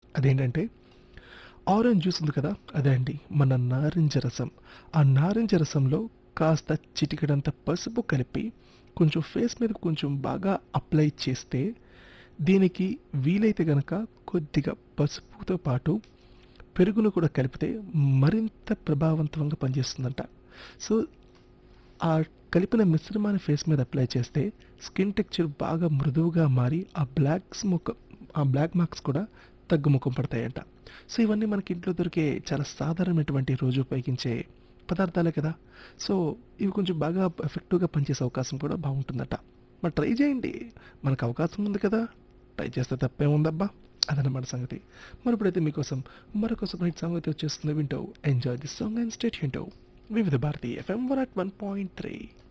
అదేంటంటే orange juice ఉంది కదా అదే అండి మన నారింజ రసం ఆ నారింజ రసంలో కాస్త చిటికెడంత పసుపు కలిపి కొంచెం ఫేస్ మీద కొంచెం బాగా అప్లై చేస్తే దీనికి వీలైతే గనక కొద్దిగా పసుపుతో పాటు పెరుగును కూడా కలిపితే మరింత ప్రభావవంతంగా పనిచేస్తుందంట సో ఆ కలిపిన మిశ్రమాన్ని ఫేస్ మీద అప్లై చేస్తే స్కిన్ టెక్చర్ బాగా మృదువుగా మారి ఆ బ్లాక్స్ ముఖం ఆ బ్లాక్ మార్క్స్ కూడా తగ్గుముఖం పడతాయంట సో ఇవన్నీ మనకి ఇంట్లో దొరికే చాలా సాధారణమైనటువంటి రోజు ఉపయోగించే పదార్థాలే కదా సో ఇవి కొంచెం బాగా ఎఫెక్టివ్గా పనిచేసే అవకాశం కూడా బాగుంటుందట మరి ట్రై చేయండి మనకు అవకాశం ఉంది కదా ట్రై చేస్తే తప్పేముందబ్బా అదనమాట సంగతి మరి ఇప్పుడైతే మీకోసం మరొక సూపర్ హిట్ సాంగ్ అయితే వచ్చేస్తుంది వింటూ enjoy this song and state వింటూ వివిధ Bharati FM one at one point three